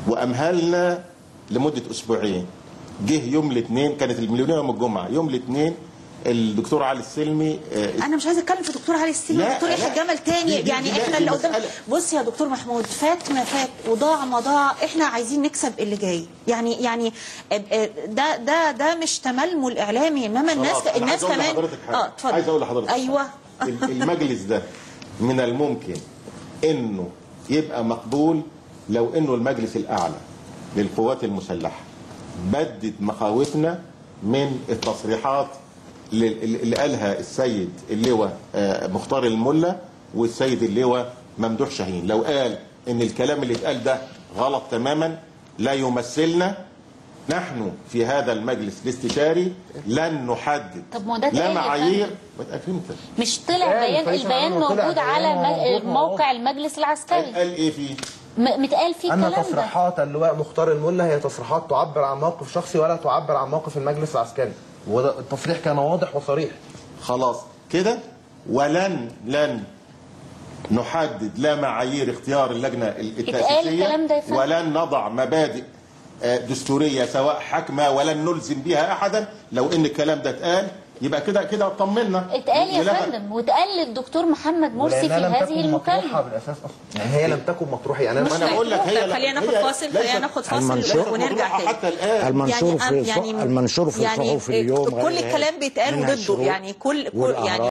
وامهلنا لمده اسبوعين جه يوم الاثنين كانت المليونيه يوم الجمعه يوم الاثنين الدكتور علي السلمي آه، انا مش عايزه اتكلم في دكتور علي السلمي لا، دكتور يحيى لا. جمل تاني دي- دي- يعني دي- لا، احنا دي اللي قدام مسألة. بص يا دكتور محمود فات ما فات وضاع ما ضاع احنا عايزين نكسب اللي جاي يعني يعني آه، آه، ده ده ده مش تململ اعلامي انما الناس خلاص، أنا الناس عايز أقول كمان لحضرتك حاجة. اه اتفضل عايز اقول لحضرتك ايوه حاجة. ال- المجلس ده من الممكن انه يبقى مقبول لو انه المجلس الاعلى للقوات المسلحه بدد مخاوفنا من التصريحات اللي اللي قالها السيد اللواء آه، مختار الملا والسيد اللواء ممدوح شاهين لو قال ان الكلام اللي اتقال ده غلط تماما لا يمثلنا نحن في هذا المجلس الاستشاري لن نحدد طب ما ده لا اتقال يا معايير فندم. ما اتقال فهمت مش طلع قال بيان فريق البيان العمل طلع موجود على بيان الم- موجود موقع المجلس العسكري قال ايه فيه م- متقال فيه أن الكلام ده تصريحات اللواء مختار الملا هي تصريحات تعبر عن موقف شخصي ولا تعبر عن موقف المجلس العسكري وده التصريح كان واضح وصريح خلاص كده ولن لن نحدد لا معايير اختيار اللجنه التاسيسيه الكلام ده يا فندم. ولن نضع مبادئ آه، دستوريه سواء حاكمه ولن نلزم بها احدا لو ان الكلام ده اتقال يبقى كده كده اطمنا اتقال يا لا، فندم واتقال للدكتور محمد مرسي في ولأنها لم هذه تكن مطروحة المكالمه بالاساس اصلا يعني هي لم تكن مطروحه يعني ما انا بقول لك هي خلينا ناخد هي فاصل ليست- خلينا ناخد فاصل المنشور- ونرجع تاني حتى الان المنشور في يعني المنشور في يعني الصحف اليوم كل الكلام بيتقال منها ضده الشروط يعني كل كل- والأعراض. يعني